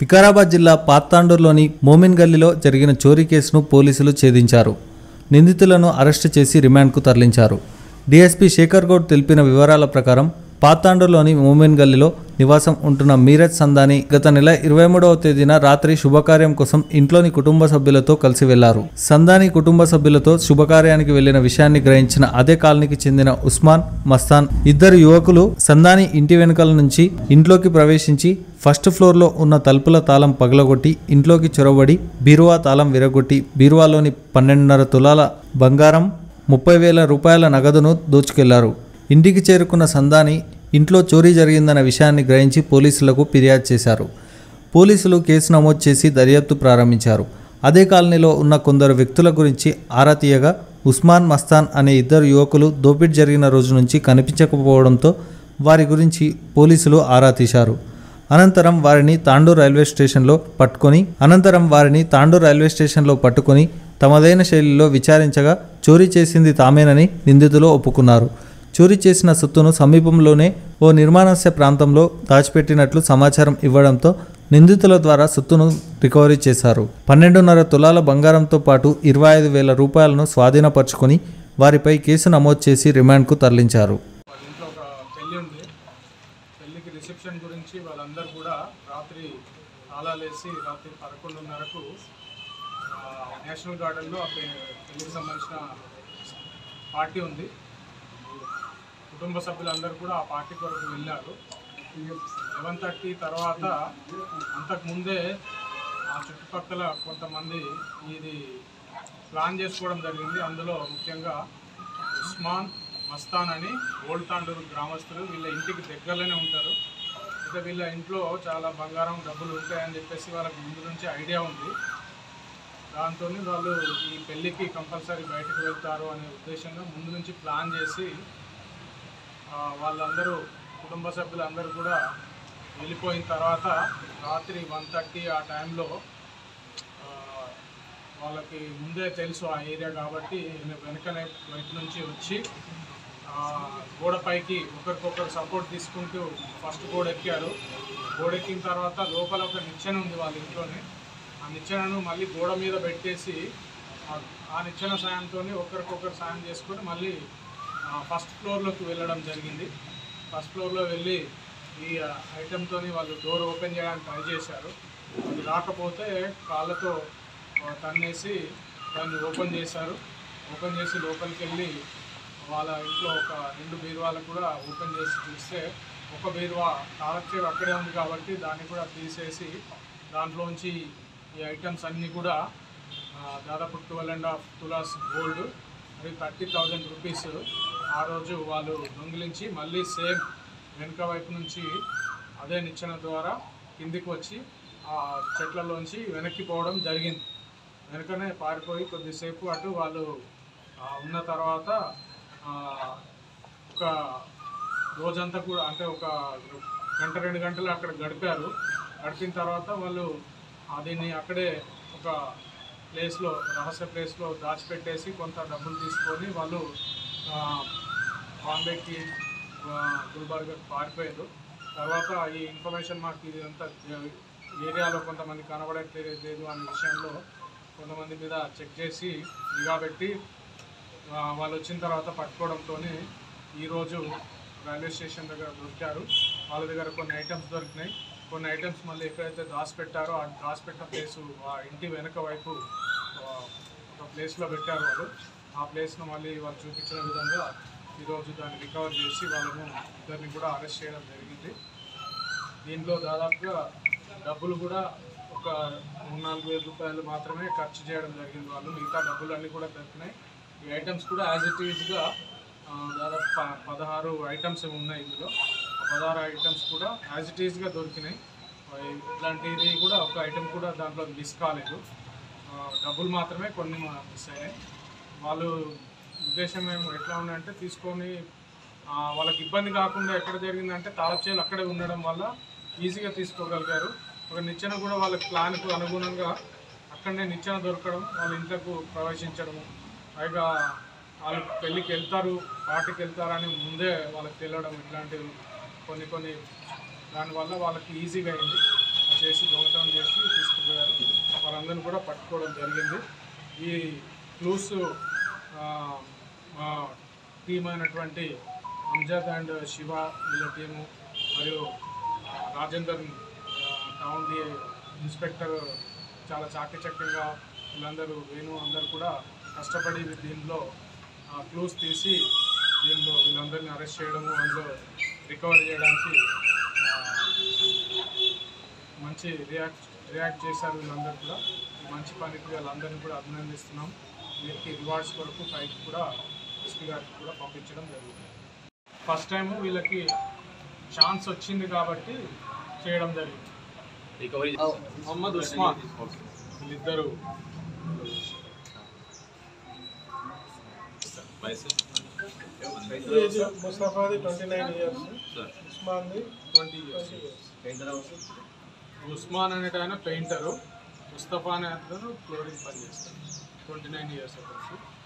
వికారాబాద్ జిల్లా పాత్తాండూరులోని మోమిన్ గల్లీలో జరిగిన చోరీ కేసును పోలీసులు ఛేదించారు నిందితులను అరెస్టు చేసి రిమాండ్కు తరలించారు డీఎస్పీ శేఖర్ గౌడ్ తెలిపిన వివరాల ప్రకారం పాత్తాండూరులోని మోమిన్ గల్లీలో నివాసం ఉంటున్న మీరజ్ సందాని గత నెల ఇరవై మూడవ తేదీన రాత్రి శుభకార్యం కోసం ఇంట్లోని కుటుంబ సభ్యులతో కలిసి వెళ్లారు సందాని కుటుంబ సభ్యులతో శుభకార్యానికి వెళ్లిన విషయాన్ని గ్రహించిన అదే కాలనీకి చెందిన ఉస్మాన్ మస్తాన్ ఇద్దరు యువకులు సందాని ఇంటి వెనుకల నుంచి ఇంట్లోకి ప్రవేశించి ఫస్ట్ ఫ్లోర్లో ఉన్న తలుపుల తాళం పగలగొట్టి ఇంట్లోకి చొరబడి బీరువా తాళం విరగొట్టి బీరువాలోని పన్నెండున్నర తులాల బంగారం ముప్పై వేల రూపాయల నగదును దోచుకెళ్లారు ఇంటికి చేరుకున్న సందాని ఇంట్లో చోరీ జరిగిందన్న విషయాన్ని గ్రహించి పోలీసులకు ఫిర్యాదు చేశారు పోలీసులు కేసు నమోదు చేసి దర్యాప్తు ప్రారంభించారు అదే కాలనీలో ఉన్న కొందరు వ్యక్తుల గురించి ఆరా తీయగా ఉస్మాన్ మస్తాన్ అనే ఇద్దరు యువకులు దోపిడీ జరిగిన రోజు నుంచి కనిపించకపోవడంతో వారి గురించి పోలీసులు ఆరా తీశారు అనంతరం వారిని తాండూర్ రైల్వే స్టేషన్లో పట్టుకొని అనంతరం వారిని తాండూర్ రైల్వే స్టేషన్లో పట్టుకొని తమదైన శైలిలో విచారించగా చోరీ చేసింది తామేనని నిందితులు ఒప్పుకున్నారు చోరీ చేసిన సొత్తును సమీపంలోనే ఓ నిర్మాణస్య ప్రాంతంలో దాచిపెట్టినట్లు సమాచారం ఇవ్వడంతో నిందితుల ద్వారా సొత్తును రికవరీ చేశారు పన్నెండున్నర తులాల బంగారంతో పాటు ఇరవై ఐదు వేల రూపాయలను స్వాధీనపరుచుకొని వారిపై కేసు నమోదు చేసి రిమాండ్కు తరలించారు వాళ్ళ ఇంట్లో ఒక పెళ్ళి ఉంది పెళ్ళికి రిసెప్షన్ గురించి వాళ్ళందరూ కూడా రాత్రి తాళాలేసి రాత్రి పదకొండున్నరకు ఆ, నేషనల్ గార్డెన్లో ఆ పె- పెళ్ళికి సంబంధించిన పార్టీ ఉంది కుటుంబ సభ్యులందరూ కూడా ఆ పార్టీ కొరకు వెళ్ళారు లెవెన్ థర్టీ తర్వాత అంతకుముందే ఆ చుట్టుపక్కల కొంతమంది ఇది ప్లాన్ చేసుకోవడం జరిగింది అందులో ముఖ్యంగా ఉస్మాన్ మస్తాన్ అని ఓల్డ్ తాండూరు గ్రామస్తులు వీళ్ళ ఇంటికి దగ్గరలోనే ఉంటారు అయితే వీళ్ళ ఇంట్లో చాలా బంగారం డబ్బులు ఉంటాయని చెప్పేసి వాళ్ళకి ముందు నుంచి ఐడియా ఉంది దాంతో వాళ్ళు ఈ పెళ్ళికి కంపల్సరీ బయటకు వెళ్తారు అనే ఉద్దేశంగా ముందు నుంచి ప్లాన్ చేసి ఆ, వాళ్ళందరూ కుటుంబ సభ్యులందరూ కూడా వెళ్ళిపోయిన తర్వాత రాత్రి వన్ థర్టీ ఆ టైంలో ఆ, వాళ్ళకి ముందే తెలుసు ఆ ఏరియా కాబట్టి వెనకనే వైపు నుంచి వచ్చి ఆ, గోడపైకి ఒకరికొకరు సపోర్ట్ తీసుకుంటూ ఫస్ట్ గోడ ఎక్కారు గోడ ఎక్కిన తర్వాత లోపల ఒక నిచ్చెన ఉంది వాళ్ళ ఇంట్లోనే ఆ నిచ్చెనను మళ్ళీ గోడ మీద పెట్టేసి ఆ- ఆ నిచ్చెన సాయంతో ఒకరికొకరు సాయం చేసుకొని మళ్ళీ ఫస్ట్ ఫ్లోర్లోకి వెళ్ళడం జరిగింది ఫస్ట్ ఫ్లోర్లో వెళ్ళి ఈ ఐటెంతో వాళ్ళు డోర్ ఓపెన్ చేయడానికి ట్రై చేశారు అది రాకపోతే కాళ్ళతో ఆ, తన్నేసి దాన్ని ఓపెన్ చేశారు ఓపెన్ చేసి లోపలికి వెళ్ళి వాళ్ళ ఇంట్లో ఒక రెండు బీరువాలకు కూడా ఓపెన్ చేసి చూస్తే ఒక బీరువా తాళచేరు అక్కడే ఉంది కాబట్టి దాన్ని కూడా తీసేసి దాంట్లోంచి ఈ ఐటమ్స్ అన్నీ కూడా ఆ, దాదాపు ట్వెల్వ్ అండ్ హాఫ్ తులాస్ గోల్డ్ అది థర్టీ థౌజండ్ రూపీస్ ఆ రోజు వాళ్ళు దొంగిలించి మళ్ళీ సేమ్ వెనుక వైపు నుంచి అదే నిచ్చెన ద్వారా కిందికి వచ్చి ఆ చెట్లలోంచి వెనక్కి పోవడం జరిగింది వెనుకనే పారిపోయి కొద్దిసేపు అటు వాళ్ళు ఆ, ఉన్న తర్వాత ఆ, ఒక రోజంతా కూడా అంటే ఒక గంట రెండు గంటలు అక్కడ గడిపారు గడిపిన తర్వాత వాళ్ళు ఆ దీన్ని అక్కడే ఒక ప్లేస్లో రహస్య ప్లేస్లో దాచిపెట్టేసి కొంత డబ్బులు తీసుకొని వాళ్ళు ఆ, బాంబేకి ఆ, గుల్బర్గా పారిపోయారు తర్వాత ఈ ఇన్ఫర్మేషన్ మాకు ఇదంతా ఏరియాలో కొంతమంది కనబడట్లేదు అనే విషయంలో కొంతమంది మీద చెక్ చేసి నిఘా పెట్టి ఆ, వాళ్ళు వచ్చిన తర్వాత పట్టుకోవడంతో ఈరోజు రైల్వే స్టేషన్ దగ్గర దొరికారు వాళ్ళ దగ్గర కొన్ని ఐటమ్స్ దొరికినాయి కొన్ని ఐటమ్స్ మళ్ళీ ఎక్కడైతే దాచిపెట్టారో ఆ దాచిపెట్టిన ప్లేసు ఆ ఇంటి వెనక వైపు ఆ, ఒక ప్లేస్లో పెట్టారు వాళ్ళు ఆ ప్లేస్ను మళ్ళీ వాళ్ళు చూపించిన విధంగా ఈరోజు దాన్ని రికవర్ చేసి వాళ్ళను ఇద్దరిని కూడా అరెస్ట్ చేయడం జరిగింది దీంట్లో దాదాపుగా డబ్బులు కూడా ఒక మూడు నాలుగు వేల రూపాయలు మాత్రమే ఖర్చు చేయడం జరిగింది వాళ్ళు మిగతా డబ్బులన్నీ కూడా దొరికినాయి ఈ ఐటమ్స్ కూడా యాజ్ ఇట్ ఈజ్గా దాదాపు ప- పదహారు ఐటమ్స్ ఏమో ఉన్నాయి ఇందులో ఆ పదహారు ఐటమ్స్ కూడా యాజ్ ఇట్ ఈజ్గా దొరికినాయి ఆ, ఇట్లాంటిది కూడా ఒక ఐటమ్ కూడా దాంట్లో మిస్ కాలేదు ఆ, డబ్బులు మాత్రమే కొన్ని మిస్ అయ్యాయి వాళ్ళు ఉద్దేశం ఏమో ఎట్లా ఉందంటే తీసుకొని ఆ, వాళ్ళకి ఇబ్బంది కాకుండా ఎక్కడ జరిగిందంటే తాళచేలు అక్కడే ఉండడం వల్ల ఈజీగా తీసుకోగలిగారు ఒక నిచ్చెన కూడా వాళ్ళ ప్లాన్కు అనుగుణంగా అక్కడనే నిచ్చెన దొరకడం వాళ్ళ ఇంట్లోకి ప్రవేశించడము పైగా వాళ్ళు పెళ్ళికి వెళ్తారు పార్టీకి వెళ్తారని ముందే వాళ్ళకి తెలియడం ఇట్లాంటివి కొన్ని కొన్ని దానివల్ల వాళ్ళకి ఈజీగా అయింది చేసి దొంగతనం చేసి తీసుకుపోయారు వారందరిని కూడా పట్టుకోవడం జరిగింది ఈ క్లూస్ మా టీం అయినటువంటి అంజద్ అండ్ శివ వీళ్ళ టీము మరియు ఆ, రాజేందర్ ఆ, టౌన్ డి ఇన్స్పెక్టర్ చాలా చాకచక్యంగా వీళ్ళందరూ వేణు అందరూ కూడా కష్టపడి దీనిలో క్లూస్ తీసి దీనిలో వీళ్ళందరినీ అరెస్ట్ చేయడము అందులో రికవర్ చేయడానికి ఆ, మంచి రియాక్ట్ రియాక్ట్ చేశారు వీళ్ళందరూ కూడా ఈ మంచి పనికి వీళ్ళందరినీ కూడా అభినందిస్తున్నాం వీరికి రివార్డ్స్ కొరకు పైకి కూడా ఎస్పీ గారికి కూడా పంపించడం జరిగింది ఫస్ట్ టైం వీళ్ళకి ఛాన్స్ వచ్చింది కాబట్టి చేయడం జరిగింది మొహమ్మద్ ఉస్మాన్ వీళ్ళిద్దరు ఏజ్ ముస్తఫాది ట్వంటీ నైన్ ఇయర్స్ ఉస్మాన్ది ట్వంటీ ఇయర్స్ ఉస్మాన్ అనేట ఆయన పెయింటరు ముస్తఫా అనే అతను ఫ్లోరింగ్ పని చేస్తాడు ట్వంటీ నైన్ ఇయర్స్ అతనికి